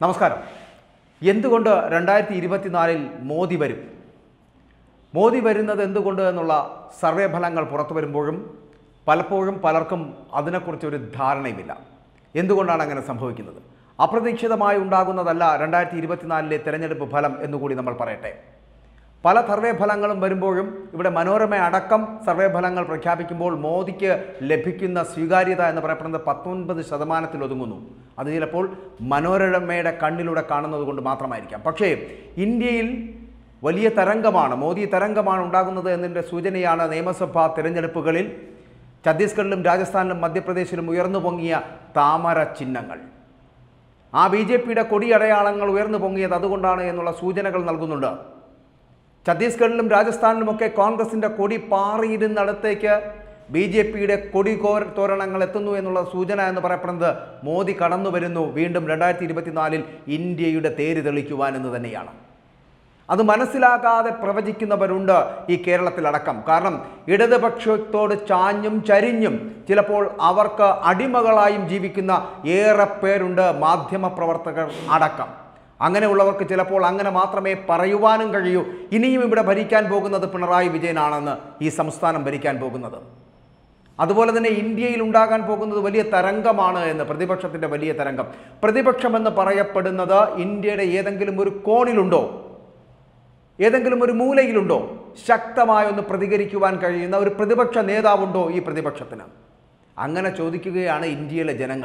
നമസ്കാരം എന്തുകൊണ്ട് രണ്ടായിരത്തി ഇരുപത്തിനാലിൽ മോദി വരും മോദി വരുന്നത് എന്തുകൊണ്ട് എന്നുള്ള സർവേ ഫലങ്ങൾ പുറത്തു വരുമ്പോഴും പലപ്പോഴും പലർക്കും അതിനെക്കുറിച്ച് ഒരു ധാരണയുമില്ല എന്തുകൊണ്ടാണ് അങ്ങനെ സംഭവിക്കുന്നത് അപ്രതീക്ഷിതമായി ഉണ്ടാകുന്നതല്ല രണ്ടായിരത്തി ഇരുപത്തിനാലിലെ തെരഞ്ഞെടുപ്പ് ഫലം എന്നുകൂടി നമ്മൾ പറയട്ടെ പല സർവേ ഫലങ്ങളും വരുമ്പോഴും ഇവിടെ മനോരമ അടക്കം സർവേ ഫലങ്ങൾ പ്രഖ്യാപിക്കുമ്പോൾ മോദിക്ക് ലഭിക്കുന്ന സ്വീകാര്യത എന്ന് പറയപ്പെടുന്നത് പത്തൊൻപത് ശതമാനത്തിൽ ഒതുങ്ങുന്നു അത് ചിലപ്പോൾ മനോരമയുടെ കണ്ണിലൂടെ കാണുന്നത് കൊണ്ട് മാത്രമായിരിക്കാം പക്ഷേ ഇന്ത്യയിൽ വലിയ തരംഗമാണ് മോദി തരംഗമാണ് ഉണ്ടാകുന്നത് എന്നതിൻ്റെ സൂചനയാണ് നിയമസഭാ തിരഞ്ഞെടുപ്പുകളിൽ ഛത്തീസ്ഗഡിലും രാജസ്ഥാനിലും മധ്യപ്രദേശിലും ഉയർന്നു പൊങ്ങിയ താമര ചിഹ്നങ്ങൾ ആ ബി ജെ പിയുടെ കൊടിയടയാളങ്ങൾ ഉയർന്നു പൊങ്ങിയത് അതുകൊണ്ടാണ് എന്നുള്ള സൂചനകൾ നൽകുന്നുണ്ട് ഛത്തീസ്ഗഡിലും രാജസ്ഥാനിലുമൊക്കെ കോൺഗ്രസിന്റെ കൊടി പാറിയിരുന്നിടത്തേക്ക് ബി ജെ പിയുടെ കൊടി കോര തോരണങ്ങൾ എത്തുന്നു എന്നുള്ള സൂചന എന്ന് പറയപ്പെടുന്നത് മോദി കടന്നു വരുന്നു വീണ്ടും രണ്ടായിരത്തി ഇരുപത്തിനാലിൽ ഇന്ത്യയുടെ തേര് തെളിക്കുവാൻ എന്ന് തന്നെയാണ് അത് മനസ്സിലാക്കാതെ പ്രവചിക്കുന്നവരുണ്ട് ഈ കേരളത്തിലടക്കം കാരണം ഇടതുപക്ഷത്തോട് ചാഞ്ഞും ചരിഞ്ഞും ചിലപ്പോൾ അവർക്ക് അടിമകളായും ജീവിക്കുന്ന ഏറെ പേരുണ്ട് മാധ്യമപ്രവർത്തകർ അടക്കം അങ്ങനെയുള്ളവർക്ക് ചിലപ്പോൾ അങ്ങനെ മാത്രമേ പറയുവാനും കഴിയൂ ഇനിയും ഇവിടെ ഭരിക്കാൻ പോകുന്നത് പിണറായി വിജയനാണെന്ന് ഈ സംസ്ഥാനം ഭരിക്കാൻ പോകുന്നത് അതുപോലെ തന്നെ ഇന്ത്യയിൽ ഉണ്ടാകാൻ പോകുന്നത് വലിയ തരംഗമാണ് എന്ന് പ്രതിപക്ഷത്തിൻ്റെ വലിയ തരംഗം പ്രതിപക്ഷമെന്ന് പറയപ്പെടുന്നത് ഇന്ത്യയുടെ ഏതെങ്കിലും ഒരു കോണിലുണ്ടോ ഏതെങ്കിലും ഒരു മൂലയിലുണ്ടോ ശക്തമായി ഒന്ന് പ്രതികരിക്കുവാൻ കഴിയുന്ന ഒരു പ്രതിപക്ഷ നേതാവുണ്ടോ ഈ പ്രതിപക്ഷത്തിന് അങ്ങനെ ചോദിക്കുകയാണ് ഇന്ത്യയിലെ ജനങ്ങൾ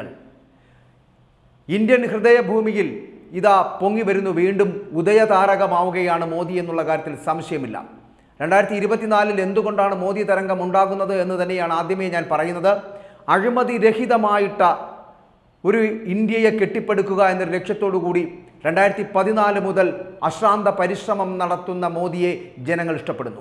ഇന്ത്യൻ ഹൃദയഭൂമിയിൽ ഇതാ പൊങ്ങി വരുന്നു വീണ്ടും ഉദയതാരകമാവുകയാണ് മോദി എന്നുള്ള കാര്യത്തിൽ സംശയമില്ല രണ്ടായിരത്തി ഇരുപത്തിനാലിൽ എന്തുകൊണ്ടാണ് മോദി തരംഗം ഉണ്ടാകുന്നത് എന്ന് തന്നെയാണ് ആദ്യമേ ഞാൻ പറയുന്നത് അഴിമതി രഹിതമായിട്ട ഒരു ഇന്ത്യയെ കെട്ടിപ്പടുക്കുക എന്നൊരു ലക്ഷ്യത്തോടു കൂടി രണ്ടായിരത്തി പതിനാല് മുതൽ അശ്രാന്ത പരിശ്രമം നടത്തുന്ന മോദിയെ ജനങ്ങൾ ഇഷ്ടപ്പെടുന്നു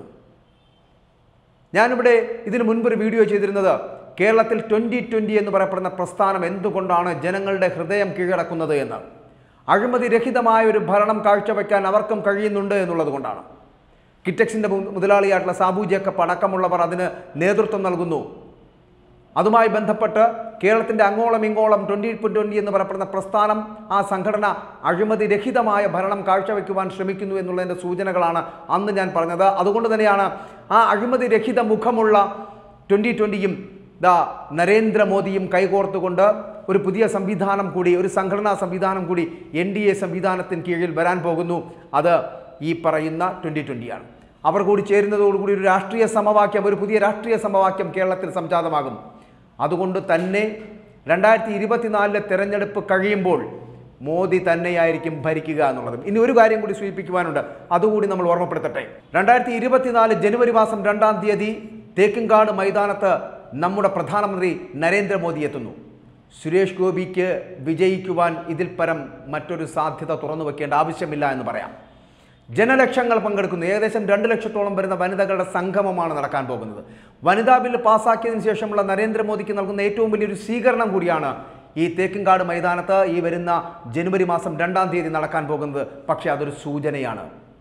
ഞാനിവിടെ ഇതിനു മുൻപൊരു വീഡിയോ ചെയ്തിരുന്നത് കേരളത്തിൽ ട്വൻ്റി ട്വൻ്റി എന്ന് പറയപ്പെടുന്ന പ്രസ്ഥാനം എന്തുകൊണ്ടാണ് ജനങ്ങളുടെ ഹൃദയം കീഴടക്കുന്നത് എന്ന് അഴിമതി രഹിതമായ ഒരു ഭരണം കാഴ്ചവെക്കാൻ അവർക്കും കഴിയുന്നുണ്ട് എന്നുള്ളത് കൊണ്ടാണ് കിറ്റക്സിൻ്റെ മുതലാളിയായിട്ടുള്ള സാബു ജേക്കബ് അടക്കമുള്ളവർ അതിന് നേതൃത്വം നൽകുന്നു അതുമായി ബന്ധപ്പെട്ട് കേരളത്തിൻ്റെ അങ്ങോളം ഇങ്ങോളം ട്വൻ്റി ട്വൻ്റി എന്ന് പറയപ്പെടുന്ന പ്രസ്ഥാനം ആ സംഘടന അഴിമതി രഹിതമായ ഭരണം കാഴ്ചവെക്കുവാൻ ശ്രമിക്കുന്നു എന്നുള്ളതിൻ്റെ സൂചനകളാണ് അന്ന് ഞാൻ പറഞ്ഞത് അതുകൊണ്ട് തന്നെയാണ് ആ അഴിമതി രഹിത മുഖമുള്ള ട്വൻ്റി ട്വൻ്റിയും ദാ നരേന്ദ്രമോദിയും കൈകോർത്തുകൊണ്ട് ഒരു പുതിയ സംവിധാനം കൂടി ഒരു സംഘടനാ സംവിധാനം കൂടി എൻ ഡി എ സംവിധാനത്തിന് കീഴിൽ വരാൻ പോകുന്നു അത് ഈ പറയുന്ന ട്വൻ്റി ട്വൻ്റിയാണ് അവർ കൂടി ചേരുന്നതോടുകൂടി ഒരു രാഷ്ട്രീയ സമവാക്യം ഒരു പുതിയ രാഷ്ട്രീയ സമവാക്യം കേരളത്തിൽ സംജാതമാകും അതുകൊണ്ട് തന്നെ രണ്ടായിരത്തി ഇരുപത്തിനാലിലെ തെരഞ്ഞെടുപ്പ് കഴിയുമ്പോൾ മോദി തന്നെയായിരിക്കും ഭരിക്കുക എന്നുള്ളതും ഇനി ഒരു കാര്യം കൂടി സൂചിപ്പിക്കുവാനുണ്ട് അതുകൂടി നമ്മൾ ഓർമ്മപ്പെടുത്തട്ടെ രണ്ടായിരത്തി ഇരുപത്തിനാല് ജനുവരി മാസം രണ്ടാം തീയതി തേക്കിൻകാട് മൈതാനത്ത് നമ്മുടെ പ്രധാനമന്ത്രി നരേന്ദ്രമോദി എത്തുന്നു സുരേഷ് ഗോപിക്ക് വിജയിക്കുവാൻ ഇതിൽ പരം മറ്റൊരു സാധ്യത തുറന്നു വെക്കേണ്ട ആവശ്യമില്ല എന്ന് പറയാം ജനലക്ഷങ്ങൾ പങ്കെടുക്കുന്നു ഏകദേശം രണ്ട് ലക്ഷത്തോളം വരുന്ന വനിതകളുടെ സംഗമമാണ് നടക്കാൻ പോകുന്നത് വനിതാ ബില്ല് പാസ്സാക്കിയതിനു ശേഷമുള്ള നരേന്ദ്രമോദിക്ക് നൽകുന്ന ഏറ്റവും വലിയൊരു സ്വീകരണം കൂടിയാണ് ഈ തേക്കിൻകാട് മൈതാനത്ത് ഈ വരുന്ന ജനുവരി മാസം രണ്ടാം തീയതി നടക്കാൻ പോകുന്നത് പക്ഷേ അതൊരു സൂചനയാണ്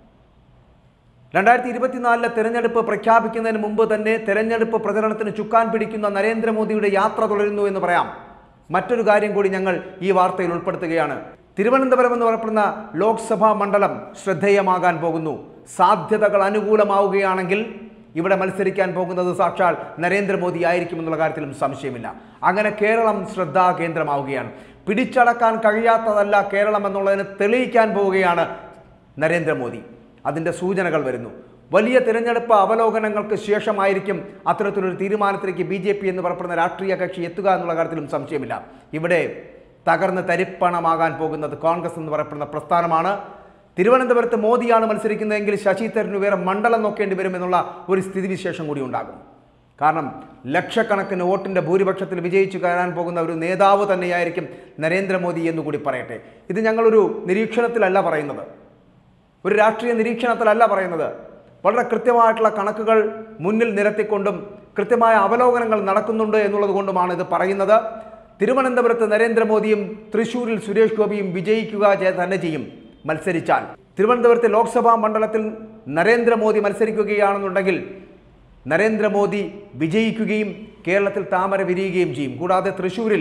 രണ്ടായിരത്തി ഇരുപത്തിനാലിലെ തെരഞ്ഞെടുപ്പ് പ്രഖ്യാപിക്കുന്നതിന് മുമ്പ് തന്നെ തെരഞ്ഞെടുപ്പ് പ്രചരണത്തിന് ചുക്കാൻ പിടിക്കുന്ന നരേന്ദ്രമോദിയുടെ യാത്ര തുടരുന്നു എന്ന് പറയാം മറ്റൊരു കാര്യം കൂടി ഞങ്ങൾ ഈ വാർത്തയിൽ ഉൾപ്പെടുത്തുകയാണ് തിരുവനന്തപുരം എന്ന് പറയപ്പെടുന്ന ലോക്സഭാ മണ്ഡലം ശ്രദ്ധേയമാകാൻ പോകുന്നു സാധ്യതകൾ അനുകൂലമാവുകയാണെങ്കിൽ ഇവിടെ മത്സരിക്കാൻ പോകുന്നത് സാക്ഷാൽ നരേന്ദ്രമോദി ആയിരിക്കും എന്നുള്ള കാര്യത്തിലും സംശയമില്ല അങ്ങനെ കേരളം ശ്രദ്ധാകേന്ദ്രമാവുകയാണ് പിടിച്ചടക്കാൻ കഴിയാത്തതല്ല കേരളം എന്നുള്ളതിന് തെളിയിക്കാൻ പോവുകയാണ് നരേന്ദ്രമോദി അതിൻ്റെ സൂചനകൾ വരുന്നു വലിയ തിരഞ്ഞെടുപ്പ് അവലോകനങ്ങൾക്ക് ശേഷമായിരിക്കും അത്തരത്തിലൊരു തീരുമാനത്തിലേക്ക് ബി ജെ പി എന്ന് പറയപ്പെടുന്ന രാഷ്ട്രീയ കക്ഷി എത്തുക എന്നുള്ള കാര്യത്തിലും സംശയമില്ല ഇവിടെ തകർന്ന് തരിപ്പണമാകാൻ പോകുന്നത് കോൺഗ്രസ് എന്ന് പറയപ്പെടുന്ന പ്രസ്ഥാനമാണ് തിരുവനന്തപുരത്ത് മോദിയാണ് മത്സരിക്കുന്നതെങ്കിൽ ശശി തരൂരിന് വേറെ മണ്ഡലം നോക്കേണ്ടി വരുമെന്നുള്ള ഒരു സ്ഥിതിവിശേഷം കൂടി ഉണ്ടാകും കാരണം ലക്ഷക്കണക്കിന് വോട്ടിൻ്റെ ഭൂരിപക്ഷത്തിൽ വിജയിച്ചു കയറാൻ പോകുന്ന ഒരു നേതാവ് തന്നെയായിരിക്കും നരേന്ദ്രമോദി എന്നുകൂടി പറയട്ടെ ഇത് ഞങ്ങളൊരു നിരീക്ഷണത്തിലല്ല പറയുന്നത് ഒരു രാഷ്ട്രീയ നിരീക്ഷണത്തിലല്ല പറയുന്നത് വളരെ കൃത്യമായിട്ടുള്ള കണക്കുകൾ മുന്നിൽ നിരത്തിക്കൊണ്ടും കൃത്യമായ അവലോകനങ്ങൾ നടക്കുന്നുണ്ട് എന്നുള്ളത് കൊണ്ടുമാണ് ഇത് പറയുന്നത് തിരുവനന്തപുരത്ത് നരേന്ദ്രമോദിയും തൃശൂരിൽ സുരേഷ് ഗോപിയും വിജയിക്കുക ചെ- തന്നെ ചെയ്യും മത്സരിച്ചാൽ തിരുവനന്തപുരത്തെ ലോക്സഭാ മണ്ഡലത്തിൽ നരേന്ദ്രമോദി മത്സരിക്കുകയാണെന്നുണ്ടെങ്കിൽ നരേന്ദ്രമോദി വിജയിക്കുകയും കേരളത്തിൽ താമര വിരിയുകയും ചെയ്യും കൂടാതെ തൃശൂരിൽ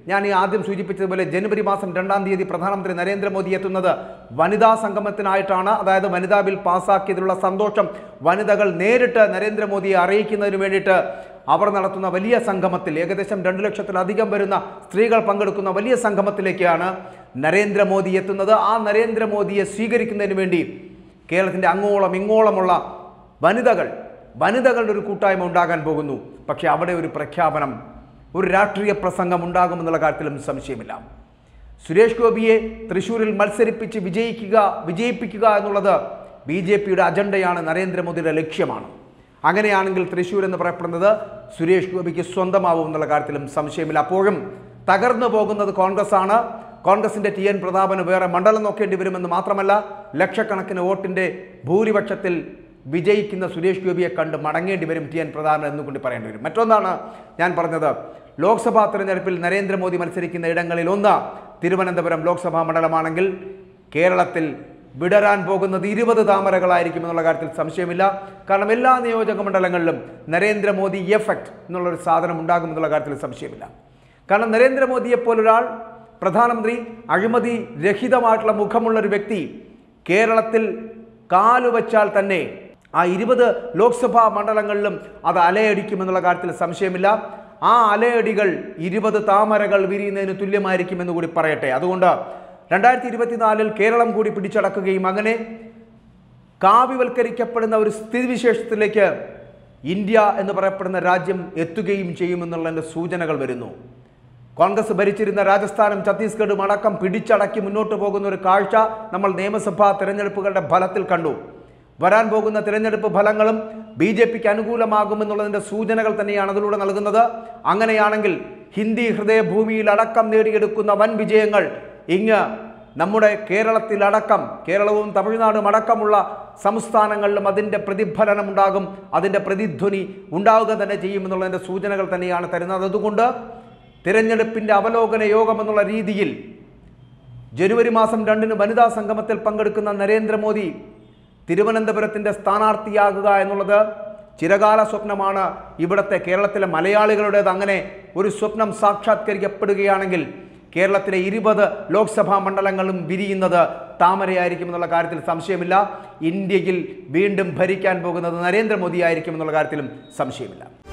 ഞാൻ ഈ ആദ്യം സൂചിപ്പിച്ചതുപോലെ ജനുവരി മാസം രണ്ടാം തീയതി പ്രധാനമന്ത്രി നരേന്ദ്രമോദി എത്തുന്നത് വനിതാ സംഗമത്തിനായിട്ടാണ് അതായത് വനിതാ ബിൽ പാസ്സാക്കിയതിലുള്ള സന്തോഷം വനിതകൾ നേരിട്ട് നരേന്ദ്രമോദിയെ അറിയിക്കുന്നതിന് വേണ്ടിയിട്ട് അവർ നടത്തുന്ന വലിയ സംഗമത്തിൽ ഏകദേശം രണ്ടു ലക്ഷത്തിലധികം വരുന്ന സ്ത്രീകൾ പങ്കെടുക്കുന്ന വലിയ സംഗമത്തിലേക്കാണ് നരേന്ദ്രമോദി എത്തുന്നത് ആ നരേന്ദ്രമോദിയെ സ്വീകരിക്കുന്നതിന് വേണ്ടി കേരളത്തിൻ്റെ അങ്ങോളം ഇങ്ങോളമുള്ള വനിതകൾ വനിതകളുടെ ഒരു കൂട്ടായ്മ ഉണ്ടാകാൻ പോകുന്നു പക്ഷേ അവിടെ ഒരു പ്രഖ്യാപനം ഒരു രാഷ്ട്രീയ പ്രസംഗം ഉണ്ടാകുമെന്നുള്ള കാര്യത്തിലും സംശയമില്ല സുരേഷ് ഗോപിയെ തൃശ്ശൂരിൽ മത്സരിപ്പിച്ച് വിജയിക്കുക വിജയിപ്പിക്കുക എന്നുള്ളത് ബി ജെ പിയുടെ അജണ്ടയാണ് നരേന്ദ്രമോദിയുടെ ലക്ഷ്യമാണ് അങ്ങനെയാണെങ്കിൽ തൃശ്ശൂർ എന്ന് പറയപ്പെടുന്നത് സുരേഷ് ഗോപിക്ക് സ്വന്തമാവും എന്നുള്ള കാര്യത്തിലും സംശയമില്ല അപ്പോഴും തകർന്നു പോകുന്നത് കോൺഗ്രസ് ആണ് കോൺഗ്രസിന്റെ ടി എൻ പ്രതാപന് വേറെ മണ്ഡലം നോക്കേണ്ടി വരുമെന്ന് മാത്രമല്ല ലക്ഷക്കണക്കിന് വോട്ടിന്റെ ഭൂരിപക്ഷത്തിൽ വിജയിക്കുന്ന സുരേഷ് ഗോപിയെ കണ്ട് മടങ്ങേണ്ടി വരും ടി എൻ പ്രതാപൻ എന്നുകൊണ്ട് പറയേണ്ടി വരും മറ്റൊന്നാണ് ഞാൻ പറഞ്ഞത് ലോക്സഭാ തെരഞ്ഞെടുപ്പിൽ നരേന്ദ്രമോദി മത്സരിക്കുന്ന ഇടങ്ങളിൽ ഒന്ന് തിരുവനന്തപുരം ലോക്സഭാ മണ്ഡലമാണെങ്കിൽ കേരളത്തിൽ വിടരാൻ പോകുന്നത് ഇരുപത് താമരകളായിരിക്കും എന്നുള്ള കാര്യത്തിൽ സംശയമില്ല കാരണം എല്ലാ നിയോജക മണ്ഡലങ്ങളിലും നരേന്ദ്രമോദി എഫക്റ്റ് എന്നുള്ളൊരു സാധനം ഉണ്ടാകുമെന്നുള്ള കാര്യത്തിൽ സംശയമില്ല കാരണം നരേന്ദ്രമോദിയെ പോലൊരാൾ പ്രധാനമന്ത്രി അഴിമതി രഹിതമായിട്ടുള്ള മുഖമുള്ള ഒരു വ്യക്തി കേരളത്തിൽ കാലുവച്ചാൽ തന്നെ ആ ഇരുപത് ലോക്സഭാ മണ്ഡലങ്ങളിലും അത് അലയടിക്കുമെന്നുള്ള കാര്യത്തിൽ സംശയമില്ല ആ അലയടികൾ ഇരുപത് താമരകൾ വിരിയുന്നതിന് തുല്യമായിരിക്കുമെന്ന് കൂടി പറയട്ടെ അതുകൊണ്ട് രണ്ടായിരത്തി ഇരുപത്തിനാലിൽ കേരളം കൂടി പിടിച്ചടക്കുകയും അങ്ങനെ കാവ്യവൽക്കരിക്കപ്പെടുന്ന ഒരു സ്ഥിതിവിശേഷത്തിലേക്ക് ഇന്ത്യ എന്ന് പറയപ്പെടുന്ന രാജ്യം എത്തുകയും ചെയ്യുമെന്നുള്ളതിൻ്റെ സൂചനകൾ വരുന്നു കോൺഗ്രസ് ഭരിച്ചിരുന്ന രാജസ്ഥാനും ഛത്തീസ്ഗഡും അടക്കം പിടിച്ചടക്കി മുന്നോട്ട് പോകുന്ന ഒരു കാഴ്ച നമ്മൾ നിയമസഭാ തെരഞ്ഞെടുപ്പുകളുടെ ഫലത്തിൽ കണ്ടു വരാൻ പോകുന്ന തിരഞ്ഞെടുപ്പ് ഫലങ്ങളും ബി ജെ പിക്ക് അനുകൂലമാകുമെന്നുള്ളതിൻ്റെ സൂചനകൾ തന്നെയാണ് അതിലൂടെ നൽകുന്നത് അങ്ങനെയാണെങ്കിൽ ഹിന്ദി ഹൃദയഭൂമിയിൽ അടക്കം നേടിയെടുക്കുന്ന വൻ വിജയങ്ങൾ ഇങ്ങ് നമ്മുടെ കേരളത്തിലടക്കം കേരളവും തമിഴ്നാടും അടക്കമുള്ള സംസ്ഥാനങ്ങളിലും അതിൻ്റെ പ്രതിഫലനം ഉണ്ടാകും അതിൻ്റെ പ്രതിധ്വനി ഉണ്ടാവുക തന്നെ ചെയ്യുമെന്നുള്ളതിൻ്റെ സൂചനകൾ തന്നെയാണ് തരുന്നത് അതുകൊണ്ട് തിരഞ്ഞെടുപ്പിൻ്റെ അവലോകന യോഗം എന്നുള്ള രീതിയിൽ ജനുവരി മാസം രണ്ടിന് വനിതാ സംഗമത്തിൽ പങ്കെടുക്കുന്ന നരേന്ദ്രമോദി തിരുവനന്തപുരത്തിൻ്റെ സ്ഥാനാർത്ഥിയാകുക എന്നുള്ളത് ചിരകാല സ്വപ്നമാണ് ഇവിടുത്തെ കേരളത്തിലെ മലയാളികളുടേത് അങ്ങനെ ഒരു സ്വപ്നം സാക്ഷാത്കരിക്കപ്പെടുകയാണെങ്കിൽ കേരളത്തിലെ ഇരുപത് ലോക്സഭാ മണ്ഡലങ്ങളും വിരിയുന്നത് താമരയായിരിക്കും എന്നുള്ള കാര്യത്തിൽ സംശയമില്ല ഇന്ത്യയിൽ വീണ്ടും ഭരിക്കാൻ പോകുന്നത് നരേന്ദ്രമോദി ആയിരിക്കും എന്നുള്ള കാര്യത്തിലും സംശയമില്ല